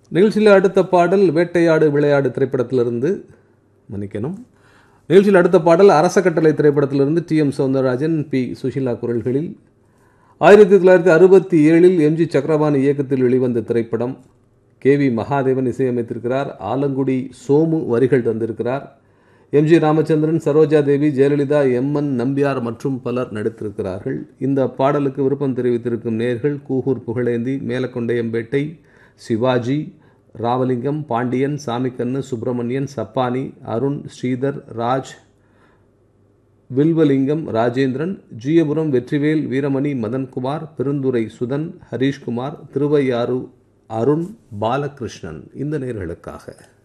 நிகழ்ச்சியில் அடுத்த பாடல் வேட்டையாடு விளையாடு திரைப்படத்திலிருந்து மன்னிக்கணும் நிகழ்ச்சியில் அடுத்த பாடல் அரச கட்டளை திரைப்படத்திலிருந்து T M Soundararajan P Susheela குரல்களில் ஆயிரத்தி தொள்ளாயிரத்தி அறுபத்தி ஏழில் எம்ஜி சக்கரபாணி இயக்கத்தில் வெளிவந்த திரைப்படம் கே வி மகாதேவன் இசையமைத்திருக்கிறார் ஆலங்குடி சோமு வரிகள் தந்திருக்கிறார் எம்ஜி ராமச்சந்திரன் சரோஜா தேவி ஜெயலலிதா எம்என் நம்பியார் மற்றும் பலர் நடித்திருக்கிறார்கள் இந்த பாடலுக்கு விருப்பம் தெரிவித்திருக்கும் நேர்கள் கூகூர் புகழேந்தி மேலக்கொண்டையம்பேட்டை சிவாஜி ராமலிங்கம் பாண்டியன் சாமிக்கண்ணு சுப்பிரமணியன் சப்பானி அருண் ஸ்ரீதர் ராஜ் வில்வலிங்கம் ராஜேந்திரன் ஜீயபுரம் வெற்றிவேல் வீரமணி மதன்குமார் பெருந்துரை சுதன் ஹரீஷ்குமார் திருவையாறு அருண் பாலகிருஷ்ணன் இந்த நேர்களுக்காக